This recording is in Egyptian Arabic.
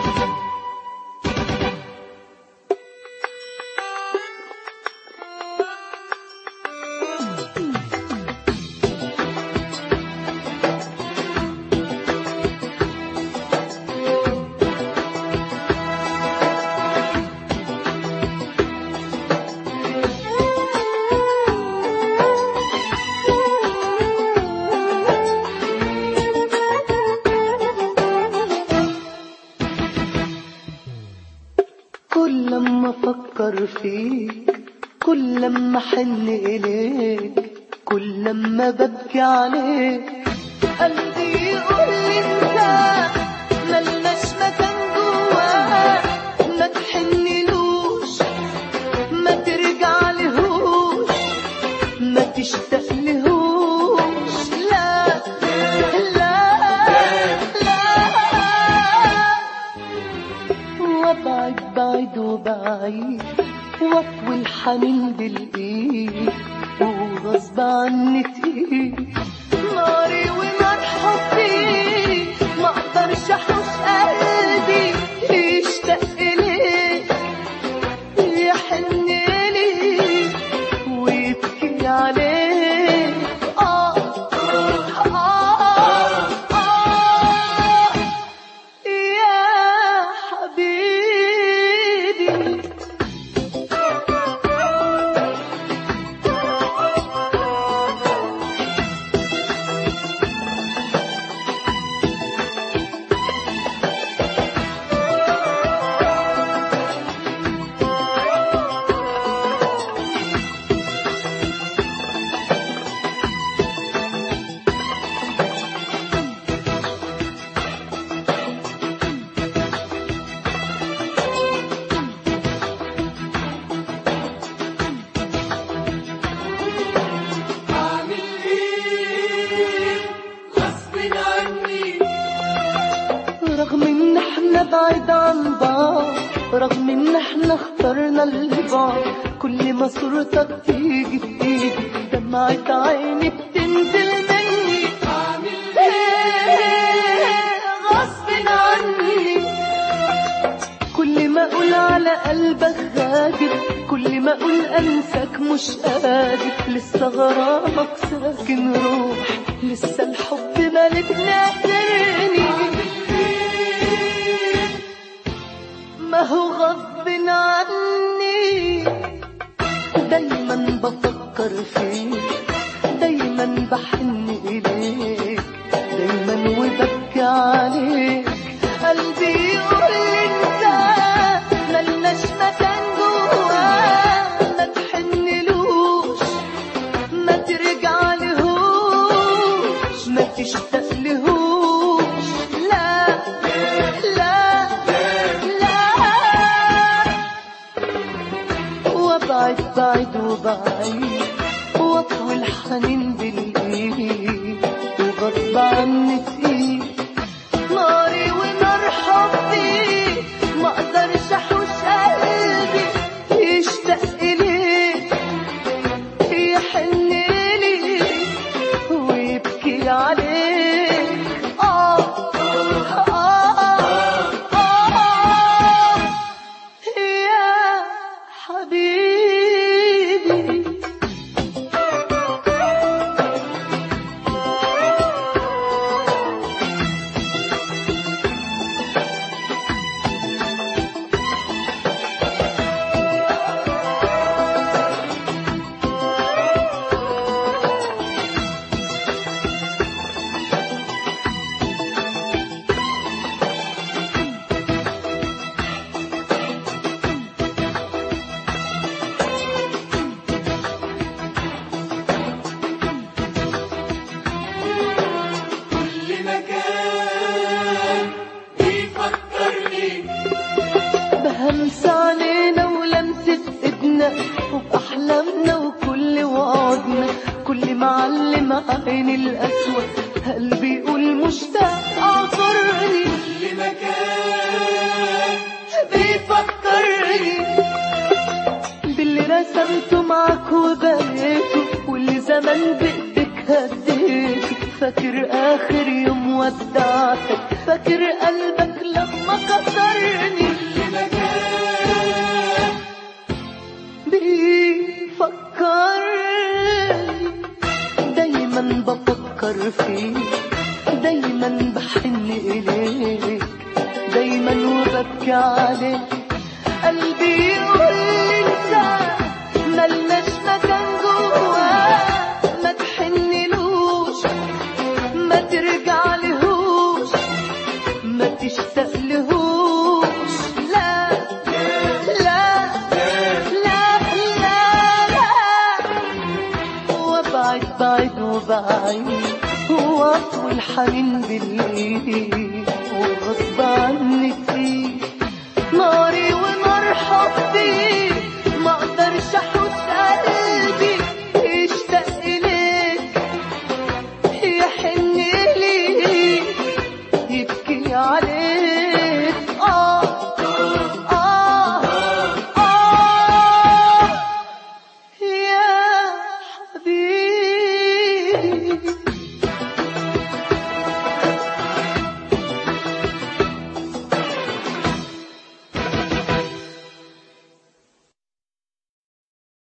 كل لما افكر فيك كل لما احن اليك كل لما ببكي عليك قلبي يقول لي انت ملناش مكان جواه ما تحنلوش ما ترجع لهوش ما تشتاق لهوش لا لا لا وابعد بعيد وبعيد واطوي الحنين بالايد وغصب عني تقيل ناري ونار حبي ما اقدرش احوش قلبي يشتاق ليك يحن ليك ويبكي عليك آه آه آه يا حبيبي أعمل إيه غصب عني رغم ان احنا بعيد عن بعض رغم ان احنا اخترنا البعض كل ما صورتك تيجي تيجي دمعة عيني بتنزل مني أعمل إيه غصب عني كل ما اقول على قلبك غادر كل ما اقول انساك مش قادر لسه غرامك ساكن روحي لسه الحب مالك ناكرني ما هو غصب عني دايما بفكر فيك دايما بحن إليك دايما وببكي عليك قلبي يقول انت ملناش مكان جواه ما تحنلوش ما ترجع لهوش ما تشتاق لهوش لا لا لا وابعد بعيد وبعيد واطوي الحنين بالايد وغصب عني تقيل ناري ونار حبي ما اقدرش احوش قلبي يشتاق ليك يحن ليك ويبكي عليك آه آه آه يا حبيبي كل مكان بيفكرني بهمس علينا ولمسة ايدنا وبأحلامنا وكل وعدنا كل معلم عين الأسود قلبي يقول مشتاق أعذرني كل مكان بيفكرني باللي رسمته معاك وبنيته واللي زمان بإيدك هديته فاكر آخر يوم ودعتك فاكر قلبك لما كسرني دايما وببكي عليك قلبي يقول لي انت ملناش مكان جواه ما تحنلوش ما ترجع لهوش ما تشتاق لهوش لا لا لا لا لا وابعد بعد وبعيد واطول حنين بالليل وغصب عنك